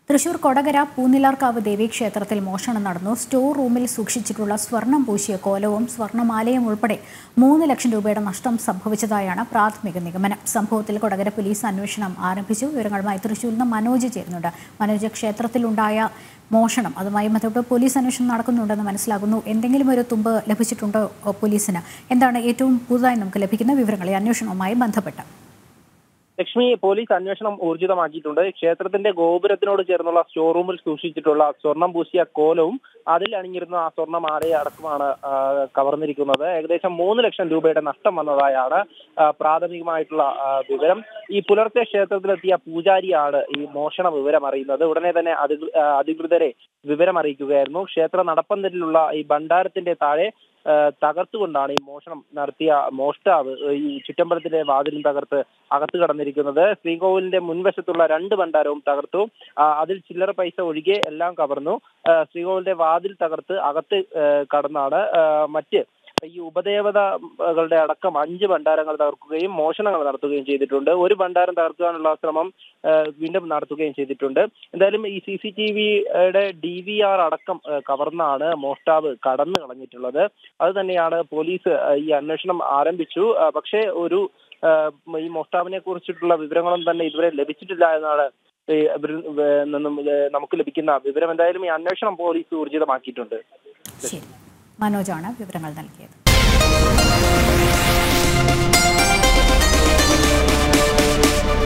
തൃശൂർ കൊടകര പൂനിലാർക്കാവ് ദേവീക്ഷേത്രത്തിൽ മോഷണം നടന്നു സ്റ്റോർ റൂമിൽ സൂക്ഷിച്ചിട്ടുള്ള സ്വർണം പൂശിയ കോലവും സ്വർണമാലയും ഉൾപ്പെടെ മൂന്ന് ലക്ഷം രൂപയുടെ നഷ്ടം സംഭവിച്ചതായാണ് പ്രാഥമിക നിഗമനം സംഭവത്തിൽ കൊടകര പോലീസ് അന്വേഷണം ആരംഭിച്ചു വിവരങ്ങളുമായി തൃശൂരിൽ നിന്ന് മനോജ് ചേരുന്നുണ്ട് മനോജ് ക്ഷേത്രത്തിലുണ്ടായ മോഷണം അതുമായി ബന്ധപ്പെട്ട് പോലീസ് അന്വേഷണം നടക്കുന്നുണ്ടെന്ന് മനസ്സിലാകുന്നു എന്തെങ്കിലും ഒരു തുമ്പ് ലഭിച്ചിട്ടുണ്ടോ ഏഹ്, പോലീസിന് എന്താണ് ഏറ്റവും പുതുതായി നമുക്ക് ലഭിക്കുന്ന വിവരങ്ങൾ ഈ അന്വേഷണവുമായി ബന്ധപ്പെട്ട് ലക്ഷ്മി പോലീസ് അന്വേഷണം ഊർജിതമാക്കിയിട്ടുണ്ട് ക്ഷേത്രത്തിന്റെ ഗോപുരത്തിനോട് ചേർന്നുള്ള സ്റ്റോർ റൂമിൽ സൂക്ഷിച്ചിട്ടുള്ള സ്വർണം പൂശിയ കോലവും അതിൽ അണിഞ്ഞിരുന്ന ആ സ്വർണ്ണമാലയെ അടക്കമാണ് ആ, കവർന്നിരിക്കുന്നത് ഏകദേശം മൂന്ന് ലക്ഷം രൂപയുടെ നഷ്ടം വന്നതായാണ് ആ, പ്രാഥമികമായിട്ടുള്ള ആ, വിവരം ഈ പുലർച്ചെ ക്ഷേത്രത്തിലെത്തിയ പൂജാരിയാണ് ഈ മോഷണ വിവരം അറിയുന്നത് ഉടനെ തന്നെ അധികൃ- ആ, അധികൃതരെ വിവരം അറിയിക്കുകയായിരുന്നു ക്ഷേത്ര നടപ്പന്തലിലുള്ള ഈ ഭണ്ഡാരത്തിന്റെ താഴെ ആ, തകർത്തുകൊണ്ടാണ് ഈ മോഷണം നടത്തിയ മോഷ്ടാവ് ഈ ചുറ്റമ്പലത്തിലെ വാതിലും തകർത്ത് അകത്ത് കടന്നിരിക്കുന്നത് ശ്രീകോവിലിന്റെ മുൻവശത്തുള്ള രണ്ട് ഭണ്ഡാരവും തകർത്തു ആ, അതിൽ ചില്ലറ പൈസ ഒഴികെ എല്ലാം കവർന്നു ആ, ശ്രീകോവിലിന്റെ വാതിൽ തകർത്ത് അകത്ത് ആ, കടന്നാണ് ആ, മറ്റ് ഈ ഉപദേവതകളുടെ അടക്കം അഞ്ച് ഭണ്ഡാരങ്ങൾ തകർക്കുകയും മോഷണങ്ങൾ നടത്തുകയും ചെയ്തിട്ടുണ്ട് ഒരു ഭണ്ഡാരം തകർക്കാനുള്ള ശ്രമം ആ, വീണ്ടും നടത്തുകയും ചെയ്തിട്ടുണ്ട് എന്തായാലും ഈ സി സി ടി വിയുടെ ഡി വി ആർ അടക്കം ആ, കവർന്നാണ് മോഷ്ടാവ് കടന്നു കളഞ്ഞിട്ടുള്ളത് അത് തന്നെയാണ് പോലീസ് ആ, ഈ അന്വേഷണം ആരംഭിച്ചു ആ, പക്ഷേ ഒരു ആ, ഈ മോഷ്ടാവിനെ കുറിച്ചിട്ടുള്ള വിവരങ്ങളൊന്നും തന്നെ ഇതുവരെ ലഭിച്ചിട്ടില്ല എന്നാണ് ഈ ഇവരിൽ നിന്നും ഏ, നമുക്ക് ലഭിക്കുന്ന വിവരം എന്തായാലും ഈ അന്വേഷണം പോലീസ് ഊർജിതമാക്കിയിട്ടുണ്ട് ശരി മനോജാണ് വിവരങ്ങൾ നൽകിയത്